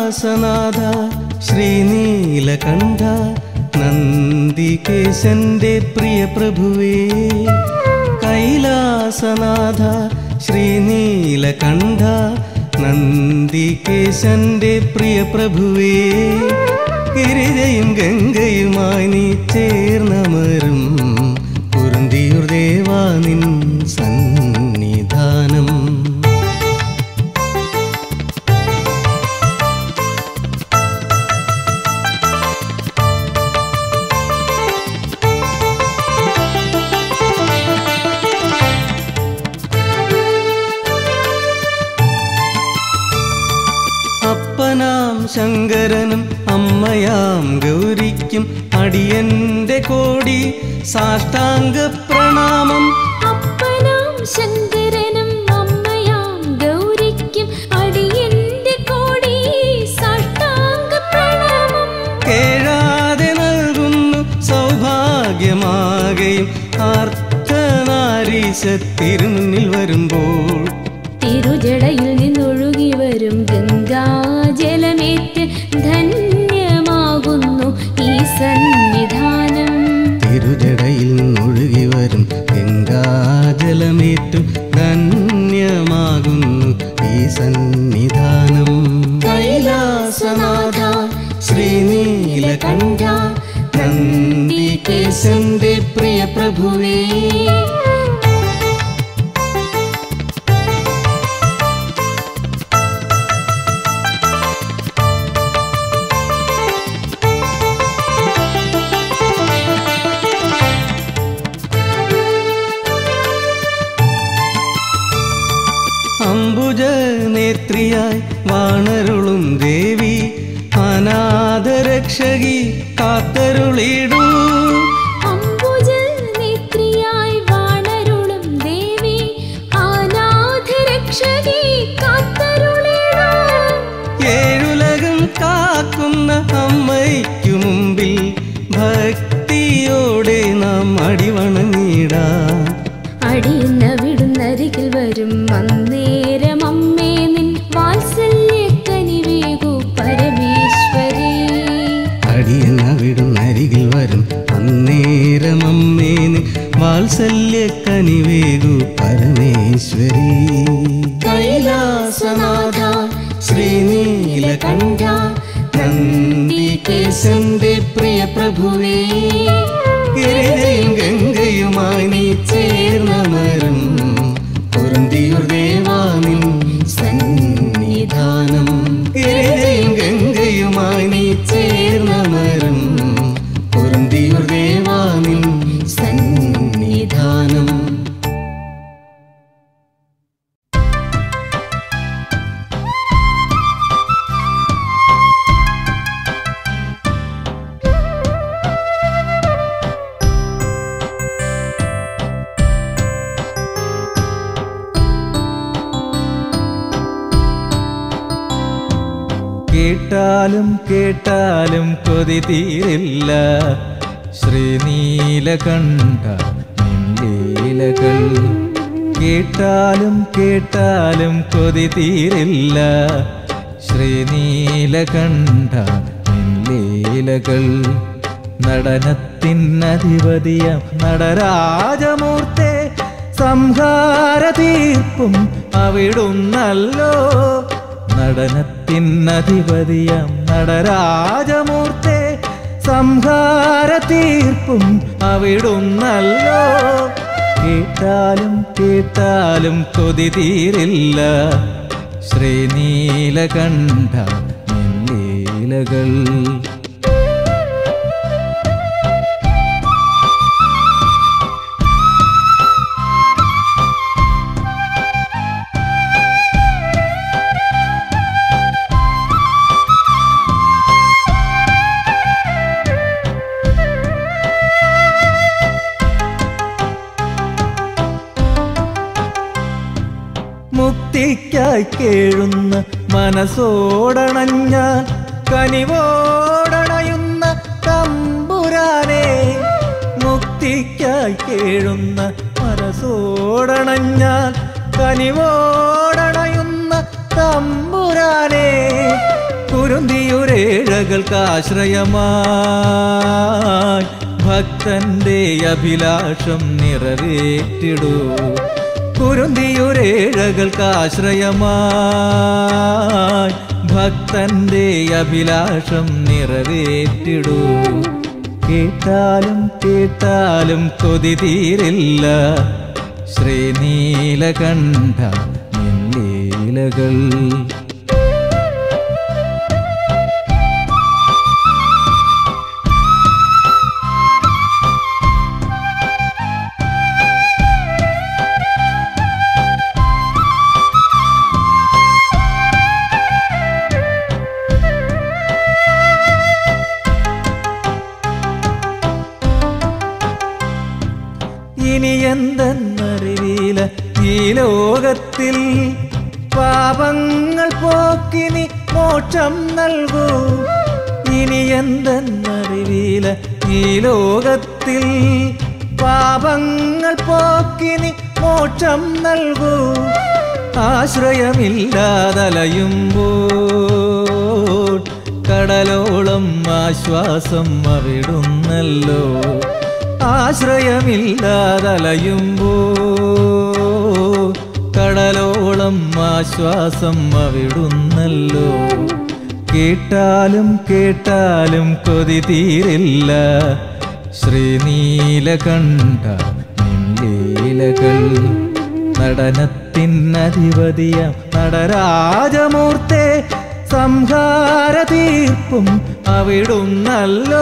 കൈലാസനാഥ ശ്രീനീലകണ്ഠ നന്ദികേശന്റെ പ്രിയ പ്രഭുവേ കൈലാസനാഥ ശ്രീനീലകണ്ഠ നന്ദികേശന്റെ പ്രിയ പ്രഭുവേ ഗിരിജയും ഗംഗയുമായി നീ ചേർന്നമരും കുറുന്തിയൂർ ദേവാ നിൻ സന്നിധാനം അപ്പനാം ശങ്കരനും അമ്മയാം ഗൗരിക്കും അടിയന്റെ കോടി സാഷ്ടാംഗ പ്രണാമം അപ്പനാം ശങ്കരനും അമ്മയാം ഗൗരിക്കും അടിയന്റെ കോടി സാഷ്ടാംഗ പ്രണാമം കേഴാതെ നൽകുന്നു സൗഭാഗ്യമാകയും ആർത്തനാരീശ തിരുമുന്നിൽ വരുമ്പോൾ തിരുജടയിൽ നിന്നൊഴുകി വരും ഗംഗാജലമേറ്റ് ധന്യമാകുന്നു ഈ സന്നിധാനം തിരുജടയിൽ നിന്നൊഴുകി വരും ഗംഗാജലമേറ്റും ധന്യമാകുന്നു ഈ സന്നിധാനം കൈലാസനാഥ ശ്രീനീലകണ്ഠ നന്ദികേശന്റെ പ്രിയ പ്രഭുവേ അംബുജ നേത്രിയായി വാണരുളും ദേവി അനാഥരക്ഷകി കാത്തരുളിടൂ അംബുജ നേത്രിയായി വാണരുളും ദേവി അനാഥരക്ഷകി കാത്തരുളിടാം ഏഴുലകം കാക്കുന്ന അമ്മയ്ക്കു മുമ്പിൽ ഭക്തിയോടെ നാം അടിവണങ്ങിടാം അടിയുന്ന വിടുന്നരികിൽ വരും അന്നേരം അമ്മേ നിൻ വാത്സല്യ കനിവേകു പരമേശ്വരേ അടിയന വിടുന്നരികിൽ വരും അന്നേരം അമ്മേന് വാത്സല്യ കനിവേകു പരമേശ്വരി കൈലാസനാഥ ശ്രീനീലകണ്ഠ നന്ദികേശന്റെ പ്രിയ പ്രഭുവേ ഗിരിജയും ഗംഗയുമായി നീ ചേർന്നമരും കുറുന്തിയൂർ ദേവാനിൻ സന്നിധാനം ഗിരിജയും ഗംഗയുമായി നീ ചേർന്നമരും കുറുന്തിയൂർ ദേവാനിൻ സന്നിധാനം കേട്ടാലും കേട്ടാലും കൊതി തീരില്ല ശ്രീനീലകണ്ഠ നിൻലീലകൾ കേട്ടാലും കേട്ടാലും കൊതി തീരില്ല ശ്രീനീലകണ്ഠ നിൻലീലകൾ നടനത്തിനധിപതിയം നടരാജമൂർത്തെ സംഹാര തീർപ്പും അവിടുന്നല്ലോ നടനത്തിനധിപതിയം നടരാജമൂർത്തെ സംഹാര തീർപ്പും അവിടുന്നല്ലോ കേട്ടാലും കേട്ടാലും കൊതി തീരില്ല ശ്രീനീലകണ്ഠ നിൻലീലകൾ മുക്തിക്കായി കേഴുന്ന മനസ്സോടണഞ്ഞാൽ കനിവോടണയുന്ന തമ്പുരാനെ മുക്തിക്കായി കേഴുന്ന മനസ്സോടണഞ്ഞാൽ കനിവോടണയുന്ന തമ്പുരാനെ കുരുന്തിയൊരേഴകൾക്കാശ്രയമായി ഭക്തന്റെ അഭിലാഷം നിറവേറ്റിടൂ കുരുന്തിയൊരേഴകൾക്കാശ്രയമായി ഭക്തന്റെ അഭിലാഷം നിറവേറ്റിടൂ കേട്ടാലും കേട്ടാലും കൊതി തീരില്ല ശ്രീനീലകണ്ഠ ലീലകൾ ഇനി എന്തെന്നറിയില്ല ഈ ലോകത്തിൽ പാപങ്ങൾ പോക്കിനി മോക്ഷം നൽകൂ ഇനി എന്തെന്നറിയില്ല ഈ ലോകത്തിൽ പാപങ്ങൾ പോക്കിനി മോക്ഷം നൽകൂ ആശ്രയമില്ലാതലയുമ്പോൾ കടലോളം ആശ്വാസം അവിടുന്നല്ലോ ആശ്രയമില്ലാതലയുമ്പോ കടലോളം ആശ്വാസം അവിടുന്നല്ലോ കേട്ടാലും കേട്ടാലും കൊതി തീരില്ല ശ്രീനീലകണ്ഠ നിൻലീലകൾ നടനത്തിനധിപതിയാം നടരാജമൂർത്തെ സംഹാര തീർപ്പും അവിടുന്നല്ലോ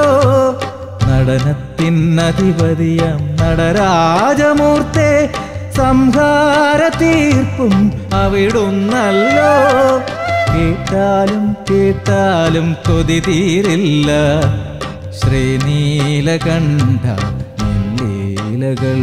നടനത്തിനധിപതിയാം നടരാജമൂർത്തെ സംഹാര തീർപ്പും അവിടുന്നല്ലോ കേട്ടാലും കേട്ടാലും കൊതി തീരില്ല ശ്രീനീലകണ്ഠ ലീലകൾ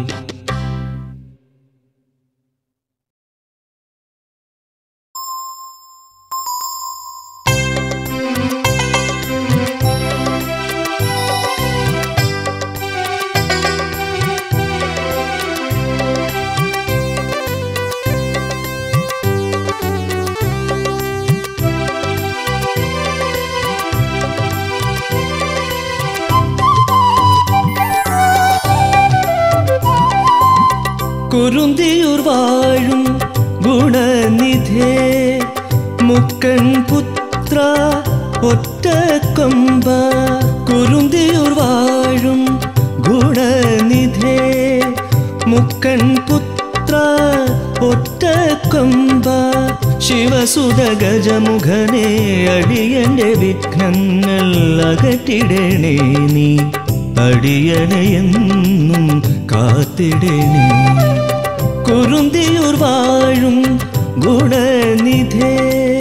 കുറുന്തിയൂർ വാഴും ഗുണനിധേ മുക്കൻ പുത്ര ഒറ്റക്കൊമ്പ കുറുന്തിയൂർ വാഴും ഗുണനിധേ മുക്കൻ പുത്ര ഒറ്റക്കൊമ്പ ശിവസുത ഗജമുഖനെ അടിയന്റെ വിഘ്നങ്ങൾ അകറ്റിടണേ നീ അടിയനെയെന്നും കാത്തിടണേ കുറുന്തിയൂർ വാഴും ഗുണനിധേ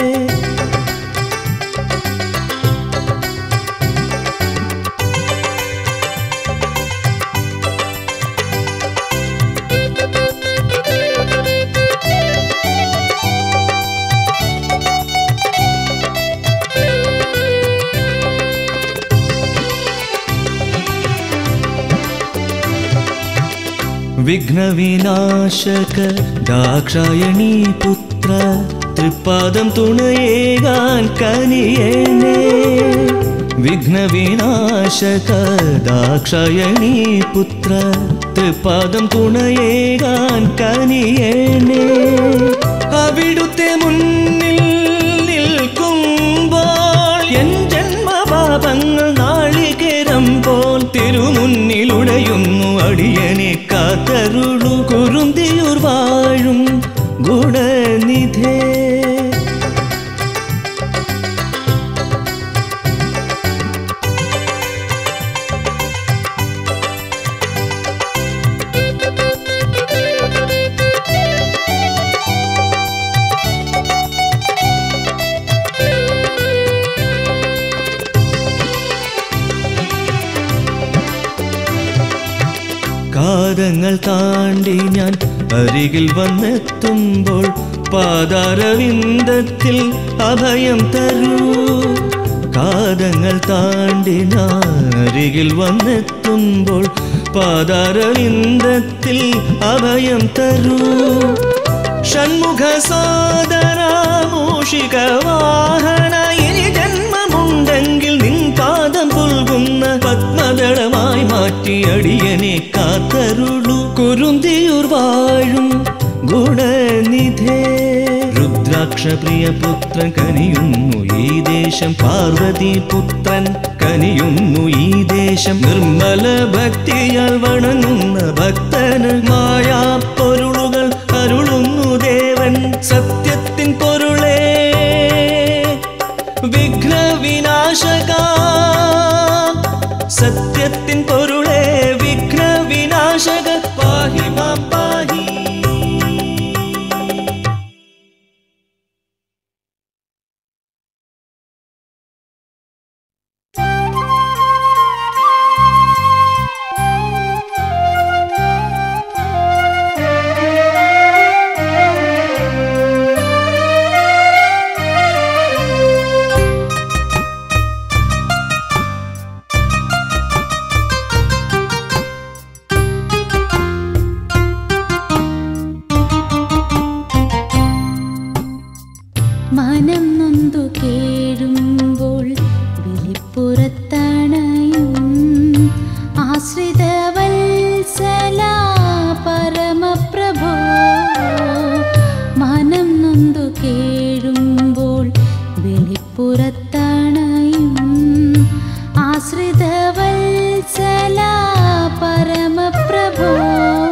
വിഘ്നവിനാശക ദാക്ഷായണീ പുത്ര തൃപ്പാദം തുണയേകാൻ കനിയണേ വിഘ്നവിനാശക ദാക്ഷായണീ പുത്ര തൃപ്പാദം തുണയേകാൻ കനിയണേ അവിടുത്തെ മുന്നിൽ നിൽക്കുമ്പോൾ എൻ ജന്മപാപങ്ങൾ നാളികേരം പോൽ തിരുമുന്നിലുടയുന്നു അടിയനെ കാത്തരുളു കുറുന്തിയൂർ വാഴും ഗുണനിധേ കാതങ്ങൾ താണ്ടി ഞാൻ അരികിൽ വന്നെത്തുമ്പോൾ പാതാരവിന്ദത്തിൽ അഭയം തരൂ കാതങ്ങൾ താണ്ടി ഞാൻ അരികിൽ വന്നെത്തുമ്പോൾ പാതാരവിന്ദത്തിൽ അഭയം തരൂ ഷൺമുഖ സോദര മൂഷിക വാഹന ഇനി ജന്മമുണ്ടെങ്കിൽ നിൻ പാദം പുൽകുന്ന പത്മദളമായി മാറ്റി അടിയനെ കാത്തരുളു കുരുന്തിയൂർ വാഴും ഗുണനിധേ രുദ്രാക്ഷ പ്രിയ പുത്രൻ കനിയുന്നു ഈ ദേശം പാർവതി പുത്രൻ കനിയുന്നു ഈ ദേശം നിർമ്മല ഭക്തിയാൽ വണങ്ങുന്ന ഭക്തന് മായാ പൊരുളുകൾ അരുളുന്നു ദേവൻ സത്യത്തിൻ പൊരുളേ വിഘ്നവിനാശക സത്യത്തിൻ പൊരുളേ വിഘ്നവിനാശക പാഹി മാം പാഹി മനം നൊന്തു കേഴുമ്പോൾ വിളിപ്പുറത്തണയും ആശ്രിത വത്സല പരമപ്രഭോ മനം നൊന്തു കേഴുമ്പോൾ വിളിപ്പുറത്തണയും ആശ്രിത വത്സല പരമപ്രഭോ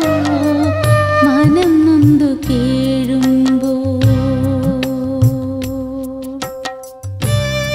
മനം നൊന്തു കേഴുമ്പോൾ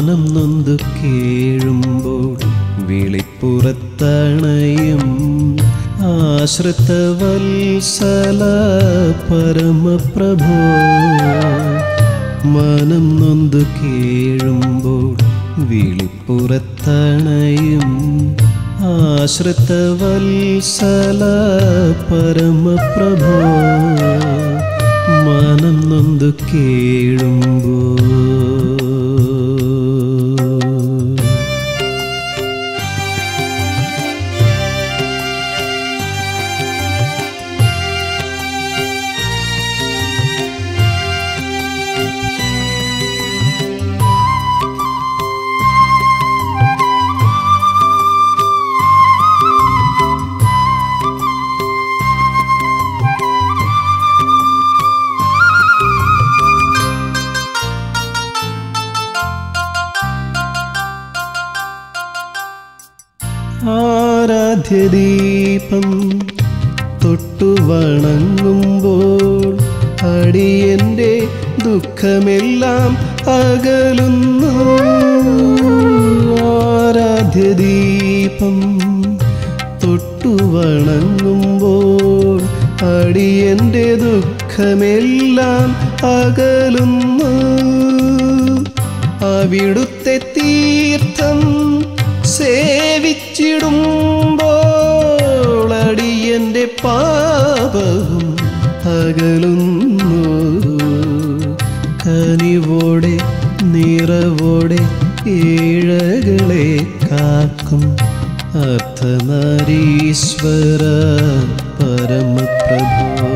മാനം നൊന്തു കേഴുമ്പോൾ വിളിപ്പുറത്തണയും ആശ്രിത വത്സല പരമപ്രഭോ മാനം നൊന്തു കേഴുമ്പോൾ വിളിപ്പുറത്തണയും ആശ്രിത വത്സല പരമപ്രഭോ മാനം നൊന്തു കേഴുമ്പോ ആരാധ്യദീപം തൊട്ടു വണങ്ങുമ്പോൾ അടിയന്റെ ദുഃഖമെല്ലാം അകലുന്നു ആരാധ്യദീപം തൊട്ടു വണങ്ങുമ്പോൾ അടിയന്റെ ദുഃഖമെല്ലാം അകലുന്നു അവിടുത്തെ തീർത്ഥം സേവിച്ചിടുമ്പോൾ അടിയന്റെ പാപവും അകലുന്നു കനിവോടെ നിറവോടെ ഏഴകളെ കാക്കും അർത്ഥനാരീശ്വര പരമപ്രഭോ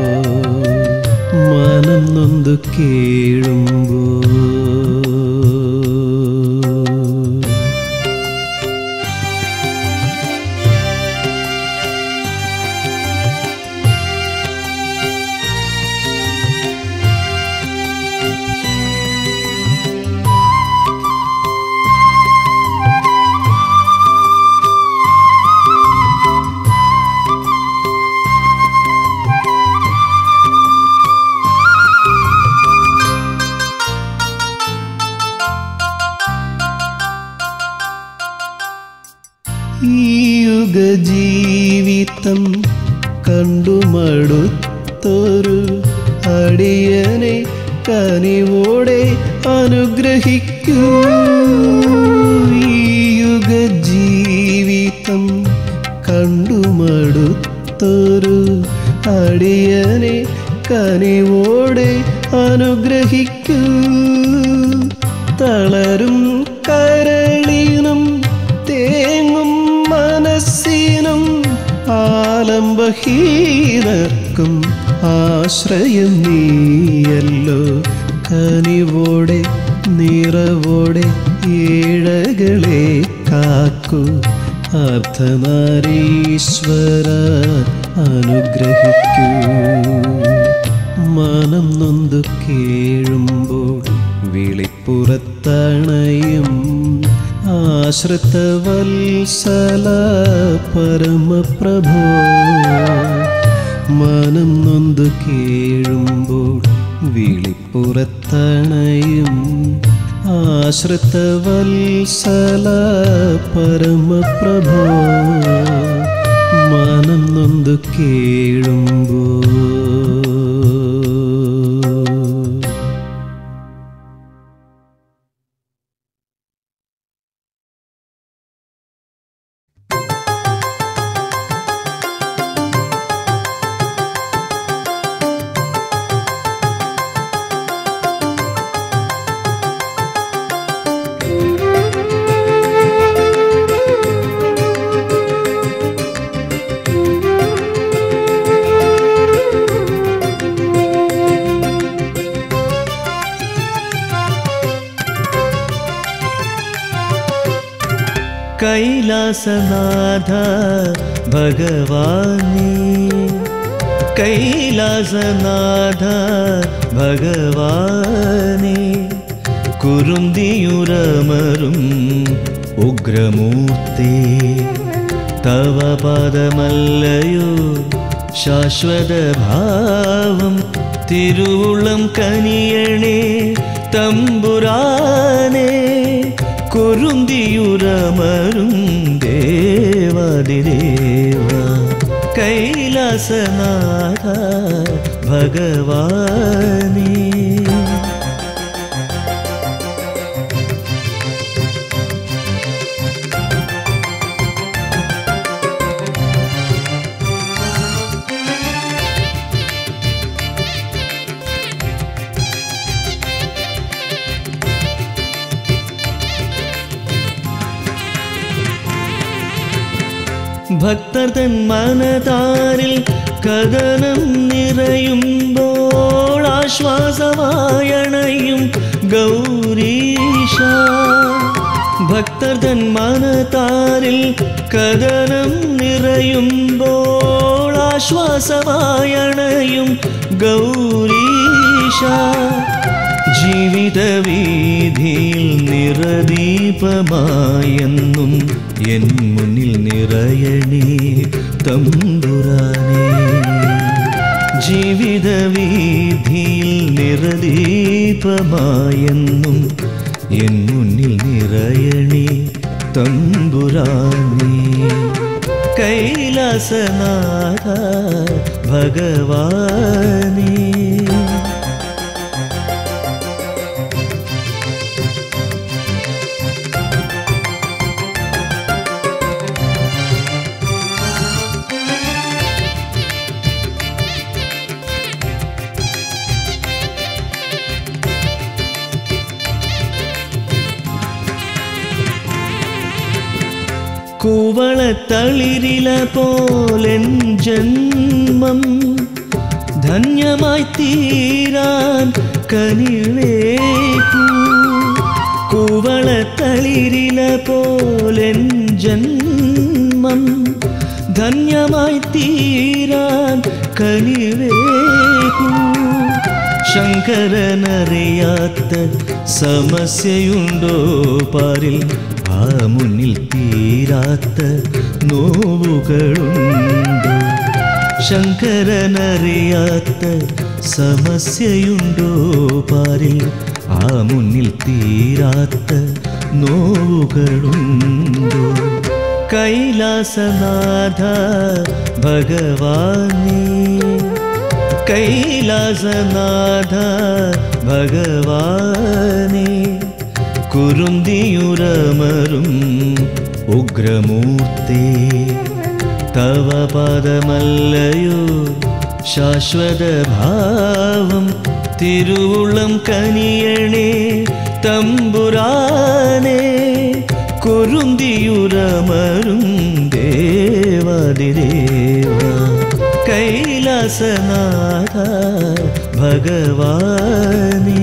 മനം നൊന്തു കേഴുമ്പോ ഈ യുഗജീവിതം കണ്ടു മടുത്തൊരു അടിയനെ കനിവോടെ അനുഗ്രഹിക്കൂ ഈ യുഗജീവിതം കണ്ടു മടുത്തൊരു അടിയനെ കനിവോടെ അനുഗ്രഹിക്കൂ തളരും കരളിനും തേങ്ങും മനസ്സിനും ആലംബഹീനർക്കും ആശ്രയം നീയല്ലോ കനിവോടെ നിറവോടെ ഏഴകളെ കാക്കൂ അർദ്ധനാരീശ്വര അനുഗ്രഹിക്കൂ മനം നൊന്തു കേഴുമ്പോൾ വിളിപ്പുറത്തണയും ആശ്രിത വത്സല പരമപ്രഭോ മനം നൊന്തു കേഴുമ്പോൾ വിളിപ്പുറത്തണയും ആശ്രിത വത്സല പരമപ്രഭോ മനം നൊന്തു കേഴുമ്പോ കൈലാസനാഥ ഭഗവാനേ കൈലാസനാഥ ഭഗവാനേ കുരുന്തിയുരമരും ഉഗ്രമൂർത്തേ തവ പദമല്ലയോ ശാശ്വത ഭാവം തിരുവുള്ളം കനിയണേ തമ്പുരാനേ കുരുന്തിയുരമരും ദേവാതിദേവ കൈലാസനാഥ ഭഗവാനേ ഭക്തർ തൻ മനതാരിൽ കഥനം നിറയുമ്പോൾ ആശ്വാസമായണയും ഗൗരീശ ഭക്തർ തൻ മനതാരിൽ കഥനം നിറയുമ്പോൾ ആശ്വാസമായണയും ഗൗരീശ ജീവിത വീതിയിൽ നിറദീപമായെന്നും എൻ മുന്നിൽ നിറയണേ തമ്പുരാനേ ജീവിത വീതിയിൽ നിറദീപമായെന്നും എൻ മുന്നിൽ നിറയണേ തമ്പുരാനേ കൈലാസനാഥ ഭഗവാനേ കൂവളത്തളിരില പോലെൻ ജന്മം ധന്യമായി തീരാൻ കനിവേക്കൂ കൂവളത്തളിരില പോലെൻ ജന്മം ധന്യമായി തീരാൻ കനിവേക്കൂ ശങ്കരനറിയാത്ത സമസ്യയുണ്ടോ പാരിൽ ആ മുന്നിൽ തീരാത്ത നോവുകളുണ്ടോ ശങ്കരനറിയാത്ത സമസ്യയുണ്ടോ പാരിൽ ആ മുന്നിൽ തീരാത്ത നോവുകളുണ്ടോ കൈലാസനാഥ ഭഗവാനേ കൈലാസനാഥ ഭഗവാനേ കുരുന്തിയുരമരും ഉഗ്രമൂർത്തേ തവ പദമല്ലയോ ശാശ്വത ഭാവം തിരുവുള്ളം കനിയണേ തമ്പുരാനേ കുരുന്തിയുരമരും ദേവാതിദേവ കൈലാസനാഥ ഭഗവാനേ